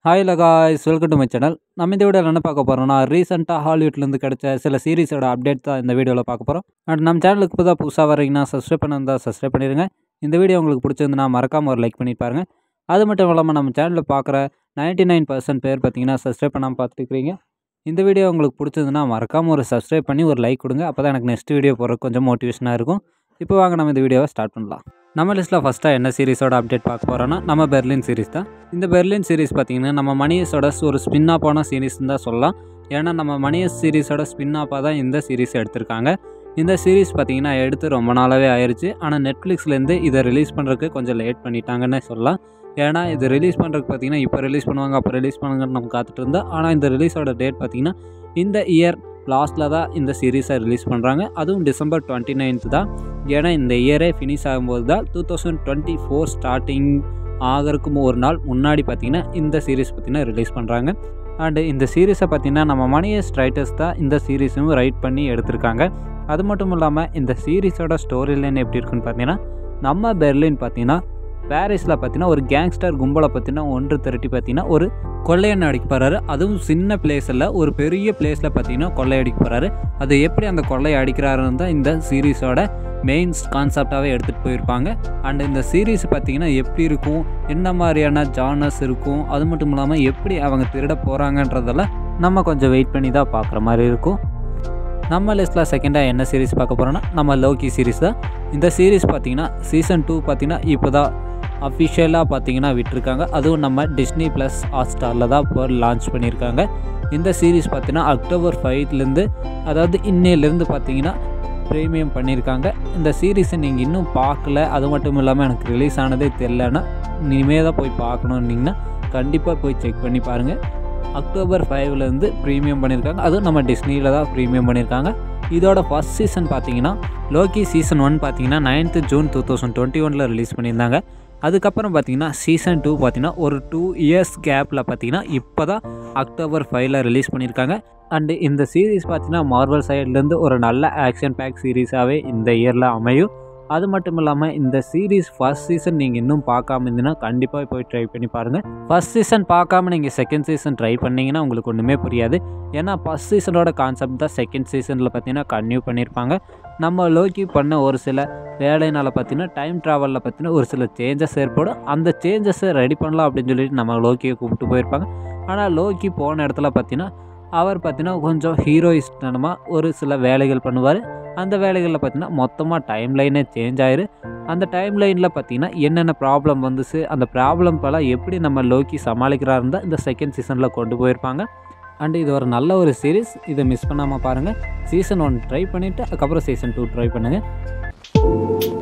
hi லகாய்ஸ் welcome to my channel நம்ம இந்த வீடியோவில் என்ன பார்க்க போகிறோம்னா ரீசெண்டாக ஹாலிவுட்லேருந்து கிடைச்ச சில சீரிஸோட அப்டேட் தான் இந்த வீடியோவில் பார்க்க போகிறோம் அண்ட் நம்ம சேனலுக்கு இப்போ தான் புதுசாக வரீங்கன்னா சப்ஸ்கிரைப் பண்ணிருந்தா சப்ஸ்கிரைப் பண்ணிடுங்க இந்த வீடியோ உங்களுக்கு பிடிச்சிருந்துன்னா மறக்காமல் ஒரு லைக் பண்ணி பாருங்க அது மட்டும் இல்லாமல் நம்ம சேனலில் பார்க்குற நைன்ட்டி நைன் பர்சன்ட் பேர் பார்த்தீங்கன்னா சப்ஸ்கிரைப் பண்ணாமல் பார்த்துருக்கீங்க இந்த வீடியோ உங்களுக்கு பிடிச்சதுன்னா மறக்காமல் ஒரு சப்ஸ்கிரைப் பண்ணி ஒரு லைக் கொடுங்க அப்போ தான் எனக்கு நெக்ஸ்ட் வீடியோ போகிறதுக்கு கொஞ்சம் மோட்டிவேஷனாக இருக்கும் இப்போ வாங்க நம்ம இந்த வீடியோவை ஸ்டார்ட் பண்ணலாம் நம்ம லிஸ்ட்டில் ஃபஸ்ட்டாக என்ன சீரிஸோட அப்டேட் பார்க்க போகிறோன்னா நம்ம பெர்லின் சீரிஸ் தான் இந்த பெர்லின் சீரிஸ் பார்த்தீங்கன்னா நம்ம மணியஸோட ஒரு ஸ்பின் ஆப்பான சீரிஸ்னு தான் சொல்லலாம் ஏன்னா நம்ம மணியஸ் சீரிஸோட ஸ்பின் ஆப்பாக தான் இந்த சீரிஸ் எடுத்திருக்காங்க இந்த சீரிஸ் பார்த்தீங்கன்னா எடுத்து ரொம்ப நாளாகவே ஆயிடுச்சு ஆனால் நெட்ஃப்ளிக்ஸ்லேருந்து இதை ரிலீஸ் பண்ணுறதுக்கு கொஞ்சம் லேட் பண்ணிட்டாங்கன்னு சொல்லலாம் ஏன்னா இது ரிலீஸ் பண்ணுறதுக்கு பார்த்தீங்கன்னா இப்போ ரிலீஸ் பண்ணுவாங்க அப்போ ரிலீஸ் பண்ணுங்கன்னு நம்ம காத்துட்டு இருந்தோம் ஆனால் இந்த ரிலீஸோட டேட் பார்த்தீங்கன்னா இந்த இயர் லாஸ்ட்டில் தான் இந்த சீரீஸை ரிலீஸ் பண்ணுறாங்க அதுவும் டிசம்பர் டுவெண்ட்டி நைன்த் தான் ஏன்னா இந்த இயரே ஃபினிஷ் ஆகும்போது தான் two thousand twenty four starting ஆகிறதுக்கு ஒரு நாள் முன்னாடி பார்த்தீங்கன்னா இந்த சீரீஸ் பார்த்தீங்கன்னா ரிலீஸ் பண்ணுறாங்க அண்டு இந்த சீரீஸை பார்த்தீங்கன்னா நம்ம மணியஸ் ரைட்டர்ஸ் தான் இந்த சீரீஸும் ரைட் பண்ணி எடுத்திருக்காங்க அது மட்டும் இல்லாமல் இந்த சீரீஸோட ஸ்டோரி லைன் எப்படி இருக்குன்னு பார்த்தீங்கன்னா நம்ம பெர்லின் பார்த்தீங்கன்னா பாரிஸில் பார்த்தீங்கன்னா ஒரு கேங்ஸ்டர் கும்பலை பற்றின ஒன்று திரட்டி பார்த்தீங்கன்னா ஒரு கொள்ளையன் அடிக்க போகிறாரு அதுவும் சின்ன பிளேஸில் ஒரு பெரிய பிளேஸில் பார்த்தீங்கன்னா கொள்ளையடிக்க போகிறாரு அது எப்படி அந்த கொள்ளையை அடிக்கிறாருன்னு தான் இந்த சீரீஸோட மெயின் கான்செப்டாகவே எடுத்துகிட்டு போயிருப்பாங்க அண்ட் இந்த சீரீஸ் பார்த்தீங்கன்னா எப்படி இருக்கும் என்ன மாதிரியான ஜானர்ஸ் இருக்கும் அது மட்டும் இல்லாமல் எப்படி அவங்க திருட போகிறாங்கன்றதெல்லாம் நம்ம கொஞ்சம் வெயிட் பண்ணி தான் பார்க்குற மாதிரி இருக்கும் நம்ம லிஸ்ட்டில் செகண்டாக என்ன சீரிஸ் பார்க்க போகிறோன்னா நம்ம லோக்கி சீரிஸ் தான் இந்த சீரிஸ் பார்த்தீங்கன்னா சீசன் டூ பார்த்தீங்கன்னா இப்போ தான் அஃபிஷியலாக பார்த்தீங்கன்னா விட்டுருக்காங்க அதுவும் நம்ம டிஸ்னி ப்ளஸ் ஹாட் ஸ்டாரில் தான் இப்போ லான்ச் பண்ணியிருக்காங்க இந்த சீரிஸ் பார்த்தீங்கன்னா அக்டோபர் ஃபைவ்லேருந்து அதாவது இன்னையிலேருந்து பார்த்தீங்கன்னா ப்ரீமியம் பண்ணியிருக்காங்க இந்த சீரீஸை நீங்கள் இன்னும் பார்க்கல அது மட்டும் இல்லாமல் எனக்கு ரிலீஸ் ஆனதே தெரிலன்னா இனிமே தான் போய் பார்க்கணுன்னீங்கன்னா கண்டிப்பாக போய் செக் பண்ணி பாருங்கள் அக்டோபர் ஃபைவ்லேருந்து ப்ரீமியம் பண்ணியிருக்காங்க அதுவும் நம்ம டிஸ்னியில் தான் ப்ரீமியம் பண்ணியிருக்காங்க இதோட ஃபஸ்ட் சீசன் பார்த்தீங்கன்னா லோக்கி சீசன் ஒன் பார்த்தீங்கன்னா ninth June two thousand twenty ஒனில் ரிலீஸ் பண்ணியிருந்தாங்க அதுக்கப்புறம் பார்த்தீங்கன்னா சீசன் டூ பார்த்தீங்கன்னா ஒரு டூ இயர்ஸ் கேப்பில் பார்த்தீங்கன்னா இப்போ தான் அக்டோபர் ஃபைவ்ல ரிலீஸ் பண்ணியிருக்காங்க அண்டு இந்த சீரீஸ் பார்த்தீங்கன்னா மார்வல் சைட்லேருந்து ஒரு நல்ல ஆக்ஷன் பேக் சீரீஸாகவே இந்த இயரில் அமையும் அது மட்டும் இல்லாமல் இந்த சீரீஸ் ஃபஸ்ட் சீசன் நீங்கள் இன்னும் பார்க்காம இருந்தீங்கன்னா கண்டிப்பாக போய் ட்ரை பண்ணி பாருங்கள் ஃபஸ்ட் சீசன் பார்க்காம நீங்கள் செகண்ட் சீசன் ட்ரை பண்ணிங்கன்னா உங்களுக்கு ஒன்றுமே புரியாது ஏன்னா ஃபஸ்ட் சீசனோட கான்செப்ட் தான் செகண்ட் சீசனில் பார்த்தீங்கன்னா கன்டினியூ பண்ணியிருப்பாங்க நம்ம லோக்கி பண்ண ஒரு சில வேலைனால பார்த்தீங்கன்னா டைம் ட்ராவலில் பார்த்தீங்கன்னா ஒரு சில சேஞ்சஸ் ஏற்படும் அந்த சேஞ்சஸை ரெடி பண்ணலாம் அப்படின்னு சொல்லிட்டு நம்ம லோக்கியை கூப்பிட்டு போயிருப்பாங்க ஆனால் லோக்கி போன இடத்துல பார்த்தீங்கன்னா அவர் பார்த்தீங்கன்னா கொஞ்சம் ஹீரோயிஸ்டனமாக ஒரு சில வேலைகள் பண்ணுவார் அந்த வேலைகளில் பார்த்தீங்கன்னா மொத்தமாக டைம் லைனே சேஞ்ச் ஆயிரு அந்த டைம் லைனில் பார்த்தீங்கன்னா என்னென்ன ப்ராப்ளம் வந்துச்சு அந்த ப்ராப்ளம் பல எப்படி நம்ம லோக்கி சமாளிக்கிறாருன்னு தான் இந்த செகண்ட் சீசனில் கொண்டு போயிருப்பாங்க அண்ட் இது ஒரு நல்ல ஒரு சீரீஸ் இதை மிஸ் பண்ணாமல் பாருங்கள் சீசன் ஒன் ட்ரை பண்ணிவிட்டு அதுக்கப்புறம் சீசன் டூ ட்ரை பண்ணுங்கள்